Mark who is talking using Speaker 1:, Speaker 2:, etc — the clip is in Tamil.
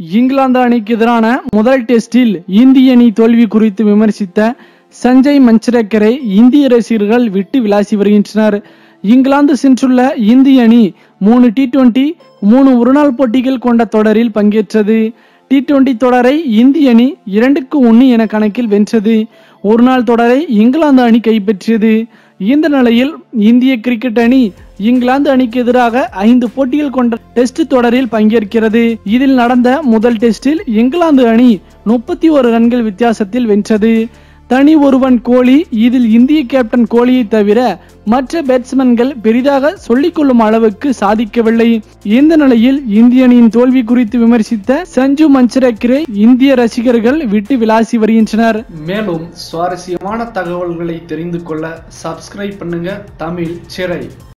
Speaker 1: இங்கிலாந்து அணிக்கு எதிரான முதல் டெஸ்டில் இந்திய அணி தோல்வி குறித்து விமர்சித்த சஞ்சய் மஞ்சுரக்கரை இந்திய ரசிகர்கள் விட்டு விளாசி வருகின்றனர் இங்கிலாந்து சென்றுள்ள இந்திய அணி மூணு டி டுவெண்டி மூணு ஒருநாள் போட்டிகள் கொண்ட தொடரில் பங்கேற்றது டி டுவெண்டி தொடரை இந்திய அணி இரண்டுக்கு ஒன்று என கணக்கில் வென்றது ஒருநாள் தொடரை இங்கிலாந்து அணி கைப்பற்றியது இந்த நிலையில் இந்திய கிரிக்கெட் அணி இங்கிலாந்து அணிக்கு எதிராக ஐந்து போட்டிகள் கொண்ட டெஸ்ட் தொடரில் பங்கேற்கிறது இதில் நடந்த முதல் டெஸ்டில் இங்கிலாந்து அணி முப்பத்தி ஒரு ரன்கள் வித்தியாசத்தில் வென்றது தனி ஒருவன் கோலி இதில் இந்திய கேப்டன் கோலியை தவிர மற்ற பேட்ஸ்மேன்கள் பெரிதாக சொல்லிக்கொள்ளும் அளவுக்கு சாதிக்கவில்லை இந்த நிலையில் இந்திய அணியின் தோல்வி குறித்து விமர்சித்த சஞ்சு மஞ்சரக்கிரை இந்திய ரசிகர்கள் விட்டு விளாசி வருகின்றனர் மேலும் சுவாரஸ்யமான தகவல்களை தெரிந்து கொள்ள சப்ஸ்கிரைப் பண்ணுங்க தமிழ் சிறை